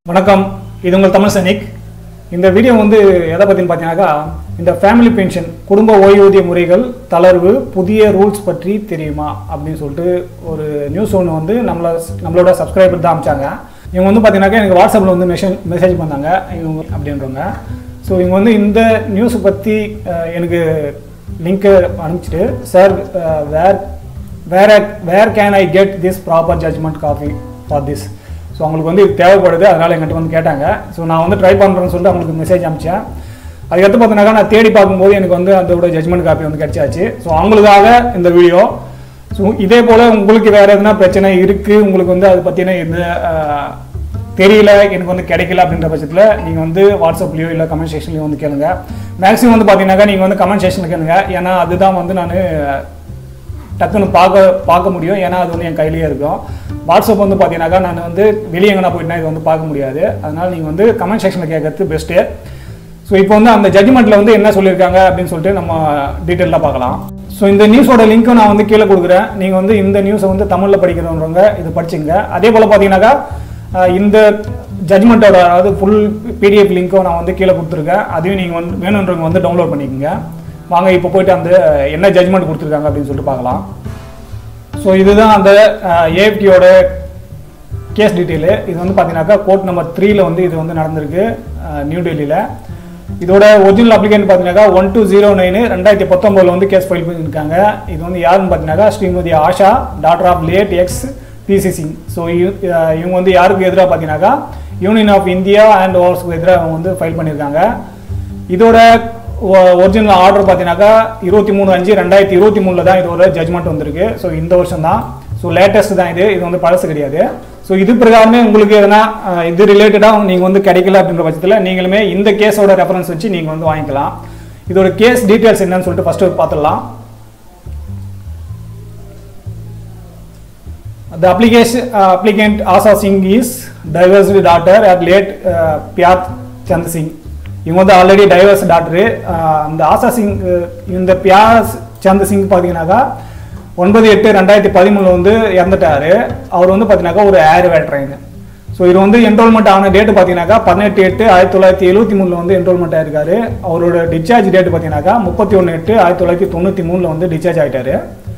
வணக்கம் இது உங்கள் தமிழ் சைனிக் இந்த வீடியோ வந்து எதை பற்றின்னு பார்த்தீங்கன்னாக்கா இந்த ஃபேமிலி பென்ஷன் குடும்ப ஓய்வூதிய முறைகள் தளர்வு புதிய ரூல்ஸ் பற்றி தெரியுமா அப்படின்னு சொல்லிட்டு ஒரு நியூஸ் ஒன்று வந்து நம்மள நம்மளோட சப்ஸ்கிரைபர் தான் அமிச்சாங்க இவங்க வந்து பார்த்தீங்கன்னாக்கா எனக்கு வாட்ஸ்அப்பில் வந்து மெசேஜ் மெசேஜ் பண்ணாங்க இவங்க அப்படின்றவங்க ஸோ இவங்க வந்து இந்த நியூஸை பற்றி எனக்கு லிங்க்கை அனுப்பிச்சிட்டு sir where where where can I get this proper judgment copy for this so அவங்களுக்கு வந்து இது தேவைப்படுது அதனால் என்கிட்ட வந்து கேட்டாங்க ஸோ நான் வந்து ட்ரை பண்ணுறேன்னு சொல்லிட்டு அவங்களுக்கு மெசேஜ் அனுப்பிச்சேன் அதுக்கடுத்து பார்த்தீங்கன்னாக்கா நான் தேடி பார்க்கும்போது எனக்கு வந்து அதோட ஜட்மெண்ட் காப்பி வந்து கிடைச்சாச்சு ஸோ அவங்களுக்காக இந்த வீடியோ ஸோ இதே போல் உங்களுக்கு வேறு எதுனா பிரச்சனை இருக்குது உங்களுக்கு வந்து அதை பற்றின எந்த அஹ், தெரியல எனக்கு வந்து கிடைக்கல அப்படின்ற பட்சத்தில் நீங்கள் வந்து வாட்ஸ்அப்லேயோ இல்லை கமெண்ட் செக்ஷன்லையோ வந்து கேளுங்க மேக்ஸிமம் வந்து பார்த்தீங்கன்னாக்கா நீங்கள் வந்து கமெண்ட் செக்ஷனில் கேளுங்க ஏன்னா அதுதான் வந்து நான் டக்குன்னு பார்க்க பார்க்க முடியும் ஏன்னா அது வந்து என் கையிலேயே இருக்கும் வாட்ஸ்அப் வந்து பார்த்தீங்கன்னாக்கா நான் வந்து வெளியே எங்கன்னா போயிட்டுனா இது வந்து பார்க்க முடியாது அதனால் நீங்கள் வந்து கமெண்ட் செக்ஷனில் கேட்கறது பெஸ்ட்டு ஸோ இப்போ வந்து அந்த ஜட்ஜ்மெண்ட்டில் வந்து என்ன சொல்லியிருக்காங்க அப்படின்னு சொல்லிட்டு நம்ம டீட்டெயிலாக பார்க்கலாம் ஸோ இந்த நியூஸோட லிங்க்கும் நான் வந்து கீழே கொடுக்குறேன் நீங்கள் வந்து இந்த நியூஸை வந்து தமிழில் படிக்கிறவங்க இது படிச்சுங்க அதே போல் பார்த்தீங்கன்னாக்கா அஹ், இந்த ஜட்ஜ்மெண்ட்டோட அதாவது ஃபுல் பிடிஎஃப் லிங்க்கும் நான் வந்து கீழே கொடுத்துருக்கேன் அதையும் நீங்கள் வந்து வேணுன்றவங்க வந்து டவுன்லோட் பண்ணிக்கோங்க வாங்க இப்போ போயிட்டு அந்த என்ன ஜட்ஜ்மெண்ட் கொடுத்துருக்காங்க அப்படின்னு சொல்லிட்டு பார்க்கலாம் ஸோ இதுதான் அந்த ஏஎஃப்டியோட கேஸ் டீட்டெயிலு இது வந்து பார்த்தீங்கன்னாக்கா கோர்ட் நம்பர் த்ரீல வந்து இது வந்து நடந்திருக்கு அஹ், நியூ டெல்லியில் இதோட ஒரிஜினல் அப்ளிகேஷன் பார்த்தீங்கன்னாக்கா ஒன் டூ ஜீரோ நைனு ரெண்டாயிரத்தி பத்தொம்போதில் வந்து கேஸ் ஃபைல் பண்ணியிருக்காங்க இது வந்து யாருன்னு பார்த்தீங்கன்னாக்கா Shrimati Asha doctor of late ex PC Singh so இவங்க வந்து யாருக்கு எதிராக பார்த்தீங்கன்னாக்கா யூனியன் ஆஃப் இந்தியா அண்ட் ஓவர்ஸ்க்கு எதிராக அவங்க வந்து ஃபைல் பண்ணியிருக்காங்க இதோட ஒரிஜினல் ஆர்டர் பார்த்தீங்கன்னாக்கா இருபத்தி மூணு அஞ்சு ரெண்டாயிரத்தி இருபத்தி மூணில் தான் இதோட ஜட்மெண்ட் வந்திருக்கு ஸோ இந்த வருஷம் தான் ஸோ லேட்டஸ்ட் தான் இது இது வந்து பழசு கிடையாது ஸோ இது பிரகாரமே உங்களுக்கு எதனா அஹ், இது ரிலேட்டடாக நீங்கள் வந்து கிடைக்கல அப்படின்ற பட்சத்தில் நீங்களுமே இந்த கேஸோட ரெஃபரன்ஸ் வச்சு நீங்கள் வந்து வாங்கிக்கலாம் இதோட கேஸ் டீட்டெயில்ஸ் என்னன்னு சொல்லிட்டு ஃபஸ்ட்டு பார்த்துடலாம் The application uh, applicant Asa Singh is divorced daughter at late uh, Pyat Chand Singh. இவங்க வந்து ஆல்ரெடி டைவர்ஸ் டாக்டரு அந்த ஆசா சிங் அஹ், இந்த பியாஸ் சந்த் சிங் பார்த்தீங்கன்னாக்கா ஒன்பது எட்டு ரெண்டாயிரத்தி பதிமூணில் வந்து இறந்துட்டாரு அவர் வந்து பார்த்தீங்கன்னாக்கா ஒரு ஏர் வேட்ரைன் ஸோ இது வந்து என்ரோல்மெண்ட் ஆன டேட்டு பார்த்தீங்கன்னாக்கா பதினெட்டு எட்டு ஆயிரத்தி தொள்ளாயிரத்தி எழுபத்தி மூணில் வந்து என்ரோல்மெண்ட் ஆயிருக்காரு அவரோட டிஸ்சார்ஜ் டேட் பார்த்தீங்கன்னாக்கா முப்பத்தி ஒன்று எட்டு ஆயிரத்தி தொள்ளாயிரத்தி தொண்ணூற்றி மூணில் வந்து டிஸ்சார்ஜ் ஆயிட்டாரு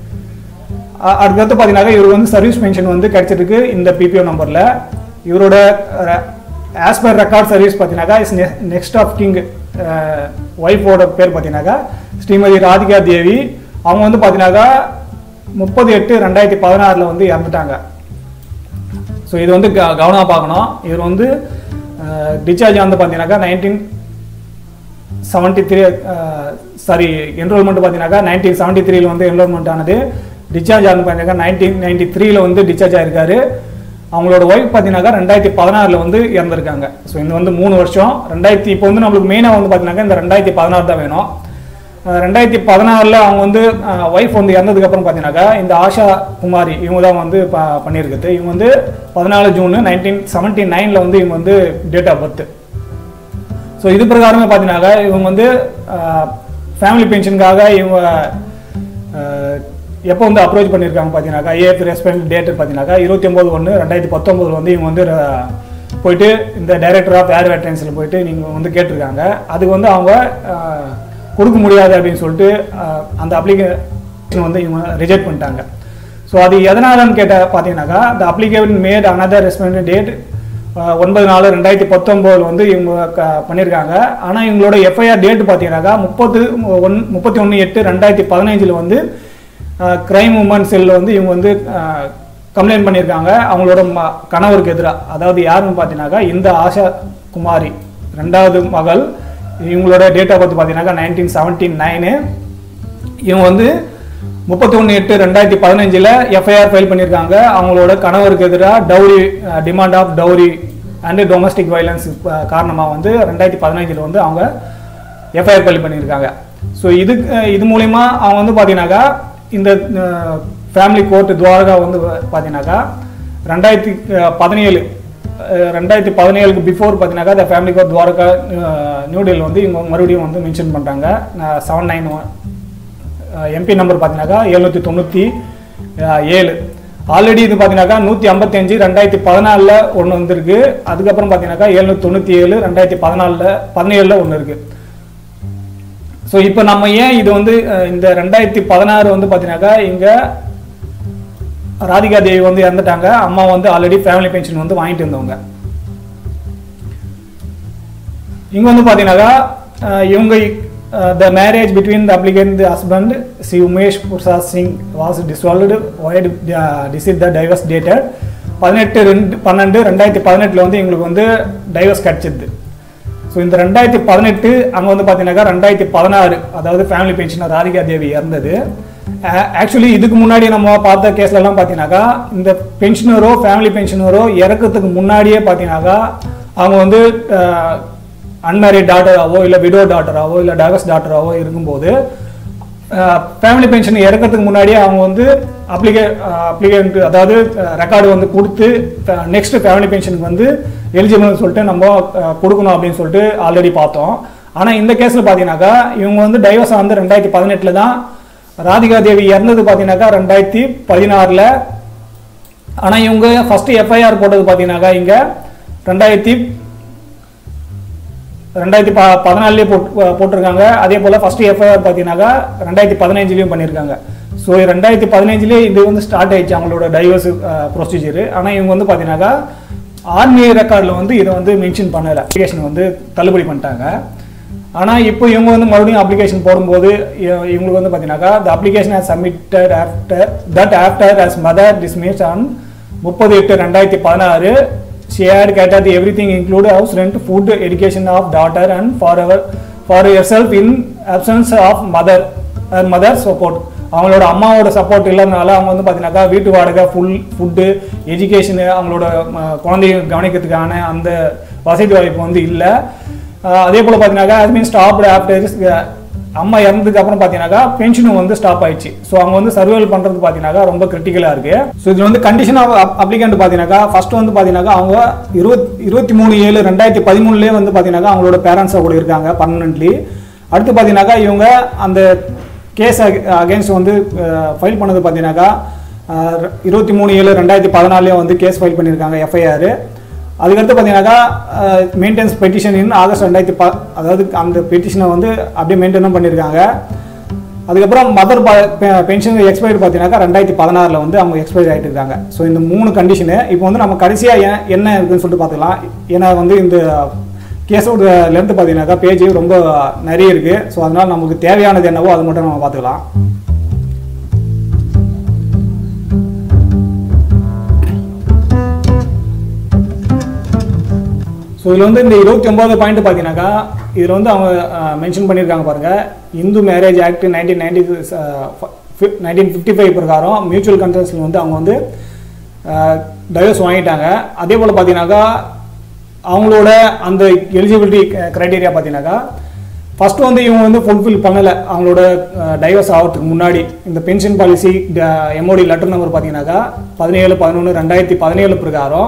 அ- அடுத்தடுத்து பார்த்தீங்கன்னா இவர் வந்து சர்வீஸ் பென்ஷன் வந்து கிடைச்சிருக்கு இந்த பிபிஓ நம்பரில் இவரோட ஆஸ் பர் ரெக்கார்ட் சர்வீஸ் பார்த்தீங்கன்னாக்கா இஸ் நெக்ஸ்ட் ஆஃப் கிங் ஒய்ஃபோட பேர் பார்த்தீங்கன்னாக்கா ஸ்ரீமதி ராதிகா தேவி அவங்க வந்து பார்த்தீங்கன்னாக்கா முப்பது எட்டு ரெண்டாயிரத்தி பதினாறில் வந்து இறந்துட்டாங்க ஸோ இது வந்து க- கவனமா பார்க்கணும் இவர் வந்து டிஸ்சார்ஜ் வந்து பார்த்தீங்கன்னாக்கா nineteen seventy three sorry enrolment பார்த்தீங்கன்னாக்கா நைன்டீன் செவன்ட்டி த்ரீல வந்து என்ரோல்மெண்ட் ஆனது டிஸ்சார்ஜ் ஆனது பார்த்தீங்கன்னா நைன்டீன் நைன்டி த்ரீல வந்து டிஸ்சார்ஜ் ஆயிருக்காரு அவங்களோட ஒய்ஃப் பார்த்தீங்கன்னாக்கா ரெண்டாயிரத்தி பதினாறில் வந்து இறந்துருக்காங்க ஸோ இது வந்து மூணு வருஷம் ரெண்டாயிரத்தி இப்போ வந்து நம்மளுக்கு மெயினாக வந்து பார்த்தீங்கன்னாக்கா இந்த ரெண்டாயிரத்தி பதினாறு தான் வேணும் அஹ் ரெண்டாயிரத்தி பதினாறில் அவங்க வந்து ஒய்ஃப் வந்து இறந்ததுக்கப்புறம் பார்த்தீங்கன்னாக்கா இந்த ஆஷா குமாரி இவங்க தான் வந்து ப பண்ணியிருக்குது இவங்க வந்து பதினாலு ஜூன் நைன்டீன் செவன்ட்டி நைனில் வந்து இவங்க வந்து டேட் ஆஃப் பர்த் ஸோ இது பிரகாரமே பார்த்தீங்கன்னாக்கா இவங்க வந்து ஃபேமிலி பென்ஷனுக்காக இவங்க அஹ், எப்போ வந்து அப்ரோச் பண்ணியிருக்காங்க பார்த்தீங்கன்னாக்கா ஏஎஃப் ரெஸ்பெக்ட் டேட் பார்த்தீங்கன்னாக்கா இருபத்தி ஒம்பது ஒன்று ரெண்டாயிரத்தி பத்தொம்போதில் வந்து இவங்க வந்து அஹ், போயிட்டு இந்த டைரக்டர் ஆஃப் ஏர் வெட்டரன்ஸில் போயிட்டு நீங்கள் வந்து கேட்டிருக்காங்க அதுக்கு வந்து அவங்க அஹ், கொடுக்க முடியாது அப்படின்னு சொல்லிட்டு அஹ், அந்த அப்ளிகேஷன் வந்து இவங்க ரிஜெக்ட் பண்ணிட்டாங்க ஸோ அது எதனாலன்னு கேட்ட பார்த்தீங்கன்னாக்கா the applicant made another respect date ஒன்பது நாலு ரெண்டாயிரத்தி பத்தொம்போதில் வந்து இவங்க க பண்ணியிருக்காங்க ஆனால் இவங்களோட எஃப்ஐஆர் டேட் பார்த்தீங்கன்னாக்கா முப்பத்து ஒன் முப்பத்தி ஒன்று எட்டு ரெண்டாயிரத்தி பதினஞ்சில் வந்து கிரைம் உமன் செல்லில் வந்து இவங்க வந்து கம்ப்ளைண்ட் பண்ணியிருக்காங்க அவங்களோட ம கணவருக்கு எதிராக அதாவது யாருன்னு பார்த்தீங்கன்னாக்கா இந்த ஆஷா குமாரி ரெண்டாவது மகள் இவங்களோட டேட் ஆஃப் பர்த் பார்த்தீங்கன்னாக்கா நைன்டீன் செவன்டி நைனு இவங்க வந்து முப்பத்தி ஒன்று எட்டு ரெண்டாயிரத்தி பதினஞ்சில் எஃப்ஐஆர் ஃபைல் பண்ணியிருக்காங்க அவங்களோட கணவருக்கு எதிராக dowry demand of dowry and domestic violence காரணமாக வந்து ரெண்டாயிரத்தி பதினஞ்சில் வந்து அவங்க எஃப்ஐஆர் ஃபைல் பண்ணியிருக்காங்க ஸோ இது இது மூலிமா அவங்க வந்து பார்த்தீங்கன்னாக்கா இந்த ஃபேமிலி கோர்ட் துவாரகா வந்து பார்த்தீங்கன்னாக்கா ரெண்டாயிரத்தி பதினேழு ரெண்டாயிரத்தி பதினேழுக்கு பிஃபோர் பார்த்தீங்கன்னாக்கா இந்த ஃபேமிலி கோர்ட் துவாரகா நியூ டெல்லி வந்து இவங்க மறுபடியும் வந்து மென்ஷன் பண்ணுறாங்க செவன் நைன் எம்பி நம்பர் பார்த்தீங்கன்னாக்கா எழுநூற்றி தொண்ணூற்றி ஏழு ஆல்ரெடி இது பார்த்தீங்கன்னாக்கா நூற்றி ஐம்பத்தஞ்சு ரெண்டாயிரத்தி பதினாலில் ஒன்று வந்திருக்கு அதுக்கப்புறம் பார்த்தீங்கன்னாக்கா எழுநூற்றி தொண்ணூற்றி ஏழு ரெண்டாயிரத்தி பதினாலில் பதினேழில் ஒன்று இருக்குது ஸோ இப்போ நம்ம ஏன் இது வந்து அஹ், இந்த ரெண்டாயிரத்தி பதினாறு வந்து பார்த்தீங்கன்னாக்கா இங்கே ராதிகா தேவி வந்து இறந்துட்டாங்க அம்மா வந்து ஆல்ரெடி ஃபேமிலி பென்ஷன் வந்து வாங்கிட்டு இருந்தவங்க இங்க வந்து பார்த்தீங்கன்னாக்கா அஹ், இவங்க the marriage between the applicant the husband C Umesh Prasad Singh was dissolved vide decided the divorce dated பதினெட்டு ரெண்டு பன்னெண்டு ரெண்டாயிரத்தி பதினெட்டில் வந்து எங்களுக்கு வந்து டைவர்ஸ் கிடச்சிது ஸோ இந்த ரெண்டாயிரத்தி பதினெட்டு அங்கே வந்து பார்த்தீங்கன்னாக்கா ரெண்டாயிரத்தி பதினாறு அதாவது ஃபேமிலி பென்ஷனர் ராதிகா தேவி இறந்தது ஆக்சுவலி இதுக்கு முன்னாடி நம்ம பார்த்த கேஸ்லலாம் பார்த்தீங்கன்னாக்கா இந்த பென்ஷனரோ ஃபேமிலி பென்ஷனரோ இறக்கிறதுக்கு முன்னாடியே பார்த்தீங்கன்னாக்கா அவங்க வந்து அன்மேரிட் டாட்டராவோ இல்லை விடோ டாட்டராவோ இல்லை டைவர்ஸ் டாட்டராவோ இருக்கும்போது ஃபேமிலி பென்ஷன் இறக்கிறதுக்கு முன்னாடியே அவங்க வந்து அப்ளிகே அப்ளிகேண்ட் அதாவது ரெக்கார்டு வந்து கொடுத்து நெக்ஸ்ட் ஃபேமிலி பென்ஷனுக்கு வந்து எலிஜிபிள்னு சொல்லிட்டு நம்ம அஹ், கொடுக்கணும் அப்படின்னு சொல்லிட்டு ஆல்ரெடி பார்த்தோம் ஆனால் இந்த கேஸில் பார்த்தீங்கன்னாக்கா இவங்க வந்து டைவர்ஸ் வந்து ரெண்டாயிரத்தி பதினெட்டில் தான் ராதிகா தேவி இறந்தது பார்த்தீங்கன்னாக்கா ரெண்டாயிரத்தி பதினாறில் ஆனால் இவங்க ஃபஸ்ட்டு எஃப்ஐஆர் போட்டது பார்த்தீங்கன்னாக்கா இங்கே ரெண்டாயிரத்தி ரெண்டாயிரத்தி ப பதினாலுலேயே போட்டு போட்டிருக்காங்க அதே போல் ஃபஸ்ட்டு எஃப்ஐஆர் பார்த்தீங்கன்னாக்கா ரெண்டாயிரத்தி பதினஞ்சுலேயும் பண்ணியிருக்காங்க ஸோ ரெண்டாயிரத்தி பதினஞ்சுலேயே இது வந்து ஸ்டார்ட் ஆயிடுச்சு அவங்களோட டைவர்ஸ் ப்ரொசீஜர் ஆனால் இவங்க வந்து பார்த்தீங்கன்னாக்கா ஆர்மி ரெக்கார்டில் வந்து இதை வந்து மென்ஷன் பண்ணலை அப்ளிகேஷன் வந்து தள்ளுபடி பண்ணிட்டாங்க ஆனால் இப்போ இவங்க வந்து மறுபடியும் அப்ளிகேஷன் போடும்போது இ- இவங்களுக்கு வந்து பார்த்தீங்கன்னாக்கா the application has submitted after that after as matter dismissed on முப்பது எட்டு ரெண்டாயிரத்தி பதினாறு she had catered everything include house rent food education of daughter and for our for herself in absence of mother her mother support அவங்களோட அம்மாவோட support இல்லாதனால அவங்க வந்து பார்த்தீங்கன்னாக்கா வீட்டு வாடகை ஃபுல் ஃபுட்டு எஜுகேஷனு அவங்களோட ம, குழந்தைய கவனிக்கிறதுக்கான அந்த வசதி வாய்ப்பு வந்து இல்லை அதே போல் பார்த்தீங்கன்னாக்கா அது மீன் ஸ்டாப்டு ஆஃப்டர் அம்மா இறந்ததுக்கு அப்புறம் பார்த்தீங்கன்னாக்கா பென்ஷனும் வந்து ஸ்டாப் ஆயிடுச்சு ஸோ அவங்க வந்து சர்வைவல் பண்ணுறது பார்த்தீங்கன்னாக்கா ரொம்ப கிரிட்டிக்கலாக இருக்கு ஸோ இதில் வந்து கண்டிஷன் ஆஃப் அப்ளிகண்ட் பார்த்தீங்கன்னாக்கா ஃபர்ஸ்ட் வந்து பார்த்தீங்கன்னாக்கா அவங்க இருபத் இருபத்தி மூணு ஏழு ரெண்டாயிரத்தி பதிமூணுலேயே வந்து பார்த்தீங்கன்னாக்கா அவங்களோட பேரண்ட்ஸாக கூட இருக்காங்க பர்மனெண்ட்லி அடுத்து பார்த்தீங்கன்னாக்கா இவங்க அந்த கேஸ் அகேன்ஸ்ட் வந்து ஃபைல் பண்ணது பார்த்தீங்கன்னாக்கா இருபத்தி மூணு ஏழு ரெண்டாயிரத்தி பதினாலே வந்து கேஸ் ஃபைல் பண்ணியிருக்காங்க எஃப்ஐஆர் அதுக்கடுத்து பார்த்தீங்கன்னாக்கா மெயின்டெனன்ஸ் பெட்டிஷன் இன் ஆகஸ்ட் ரெண்டாயிரத்தி ப அதாவது அந்த பெட்டிஷனை வந்து அப்படியே மெயின்டைனும் பண்ணியிருக்காங்க அதுக்கப்புறம் மதர் பென்ஷன் எக்ஸ்பைரி பார்த்தீங்கன்னாக்கா ரெண்டாயிரத்தி பதினாறில் வந்து அவங்க எக்ஸ்பைரி ஆகிட்டு இருக்காங்க ஸோ இந்த மூணு கண்டிஷனு இப்போ வந்து நம்ம கடைசியாக ஏன் என்ன இருக்குன்னு சொல்லிட்டு பார்த்துக்கலாம் ஏன்னா வந்து இந்த கேஸோட லென்த் பார்த்தீங்கன்னாக்கா பேஜ் ரொம்ப நிறைய இருக்குது ஸோ அதனால் நமக்கு தேவையானது என்னவோ அது மட்டும் நம்ம பார்த்துக்கலாம் ஸோ இதில் வந்து இந்த இருபத்தி ஒன்பது பாயிண்ட் பார்த்தீங்கன்னாக்கா இதில் வந்து அவங்க மென்ஷன் பண்ணியிருக்காங்க பாருங்கள் Hindu marriage act nineteen ninety nineteen fifty five பிரகாரம் மியூச்சுவல் கன்சன்ஸில் வந்து அவங்க வந்து டைவர்ஸ் வாங்கிட்டாங்க அதே போல் பார்த்தீங்கன்னாக்கா அவங்களோட அந்த எலிஜிபிலிட்டி க்ரைட்டீரியா பார்த்தீங்கன்னாக்கா ஃபர்ஸ்ட் வந்து இவங்க வந்து ஃபுல்ஃபில் பண்ணலை அவங்களோட டைவர்ஸ் ஆகிறதுக்கு முன்னாடி இந்த pension policy MOD letter number பார்த்தீங்கன்னாக்கா பதினேழு பதினொன்று ரெண்டாயிரத்தி பதினேழு பிரகாரம்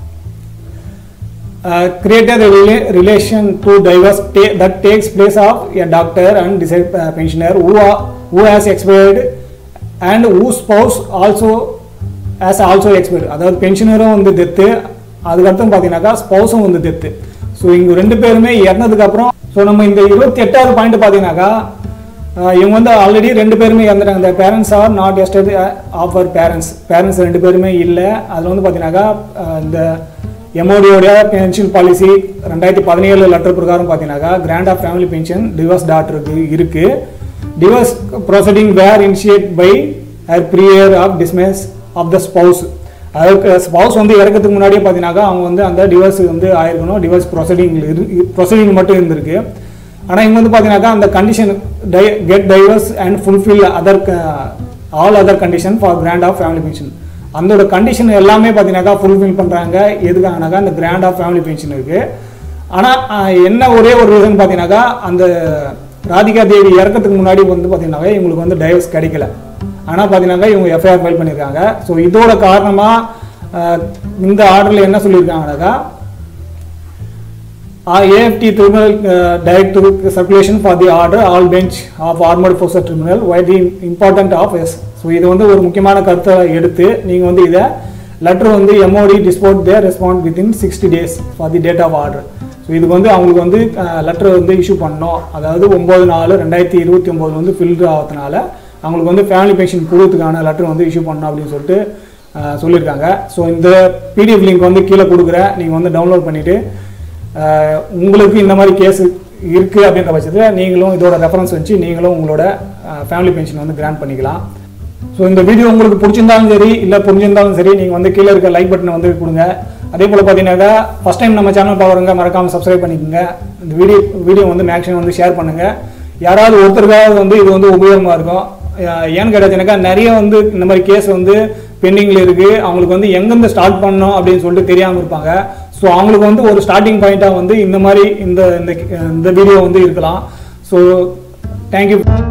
uh, created a rela- relation to divorce ta- that takes place of a doctor and disabled uh, pensioner who, are, who has expired and whose spouse also has also expired அதாவது பென்ஷனரும் வந்து death அதுக்கப்புறம் பார்த்தீங்கன்னாக்கா ஸ்பௌஸும் வந்து death so இவங்க ரெண்டு பேருமே இறந்ததுக்கு அப்புறம் ஸோ நம்ம இந்த இருபத்தி எட்டாவது பாயிண்ட் பார்த்தீங்கன்னாக்கா அஹ் இவங்க வந்து ஆல்ரெடி ரெண்டு பேருமே இறந்துட்டாங்க இந்த parents are not existed of our parents parents ரெண்டு பேருமே இல்லை அதில் வந்து பார்த்தீங்கன்னாக்கா அஹ் இந்த எம்ஓடியோடைய பென்ஷன் பாலிசி ரெண்டாயிரத்தி பதினேழு லெட்டர் பிரகாரம் பார்த்தீங்கன்னாக்கா grant of family pension divorce டாக்டருக்கு இருக்கு divorce proceeding were initiate by her prior of dismiss of the spouse அதுக்கு ஸ்பௌஸ் வந்து இறக்கிறதுக்கு முன்னாடியே பார்த்தீங்கன்னாக்கா அவங்க வந்து அந்த டிவோர்ஸ் வந்து ஆயிருக்கணும் டிவோர்ஸ் ப்ரொசீடிங் ப்ரொசீடிங் மட்டும் இருந்திருக்கு ஆனால் இவங்க வந்து பார்த்தீங்கன்னாக்கா அந்த condition to get divorce and fulfil other all other condition for grant of family pension அந்தோட கண்டிஷன் எல்லாமே பார்த்தீங்கன்னாக்கா ஃபுல்ஃபில் பண்ணுறாங்க எதுக்காகனாக்கா அந்த கிராண்ட் ஆஃப் ஃபேமிலி பென்ஷன் இருக்குது ஆனால் என்ன ஒரே ஒரு ரீசன் பார்த்தீங்கன்னாக்கா அந்த ராதிகா தேவி இறக்கிறதுக்கு முன்னாடி வந்து பார்த்தீங்கன்னாக்கா இவங்களுக்கு வந்து டைவர்ஸ் கிடைக்கல ஆனால் பார்த்தீங்கன்னாக்கா இவங்க எஃப்ஐஆர் ஃபைல் பண்ணியிருக்காங்க ஸோ இதோட காரணமாக இந்த ஆர்டரில் என்ன சொல்லியிருக்காங்கனாக்கா AFT tribunal uh, direct to circulation for the order all bench of armored forces tribunal why the important of yes, so இது வந்து ஒரு முக்கியமான கருத்தை எடுத்து நீங்கள் வந்து இதை லெட்டர் வந்து MOD dispute their respond within sixty days for the date of order so இதுக்கு வந்து அவங்களுக்கு வந்து லெட்டர் வந்து இஷ்யூ பண்ணோம் அதாவது ஒம்பது நாலு ரெண்டாயிரத்தி இருபத்தி ஒம்போது வந்து ஃபில்டர் ஆகிறதுனால அவங்களுக்கு வந்து ஃபேமிலி பென்ஷன் கொடுக்கறதுக்கான லெட்டர் வந்து இஷ்யூ பண்ணணும் அப்படின்னு சொல்லிட்டு அஹ், சொல்லியிருக்காங்க ஸோ இந்த பிடிஎஃப் லிங்க் வந்து கீழே கொடுக்குறேன் நீங்கள் வந்து டவுன்லோட் பண்ணிவிட்டு உங்களுக்கு இந்த மாதிரி கேஸ் இருக்குது அப்படின்ற பட்சத்தில் நீங்களும் இதோட ரெஃபரன்ஸ் வச்சு நீங்களும் உங்களோட ஃபேமிலி பென்ஷன் வந்து கிராண்ட் பண்ணிக்கலாம் ஸோ இந்த வீடியோ உங்களுக்கு பிடிச்சிருந்தாலும் சரி இல்லை புரிஞ்சிருந்தாலும் சரி நீங்கள் வந்து கீழே இருக்க லைக் பட்டனை வந்து கொடுங்க அதே போல் பார்த்தீங்கன்னாக்கா ஃபஸ்ட் டைம் நம்ம சேனல் பார்க்குறவங்க மறக்காமல் சப்ஸ்கிரைப் பண்ணிக்கோங்க இந்த வீடியோ வீடியோ வந்து மேக்ஸிமம் வந்து ஷேர் பண்ணுங்கள் யாராவது ஒருத்தருக்காவது வந்து இது வந்து உபயோகமாக இருக்கும் அஹ் ஏன்னு கேட்டாச்சுனாக்கா நிறைய வந்து இந்த மாதிரி கேஸ் வந்து பெண்டிங்கில் இருக்குது அவங்களுக்கு வந்து எங்கேருந்து ஸ்டார்ட் பண்ணணும் அப்படின்னு சொல்லிட்டு தெரியாமல் இருப்பாங்க ஸோ அவங்களுக்கு வந்து ஒரு ஸ்டார்டிங் பாயிண்ட்டாக வந்து இந்த மாதிரி இந்த இந்த இந்த வீடியோ வந்து இருக்கலாம் ஸோ தேங்க்யூ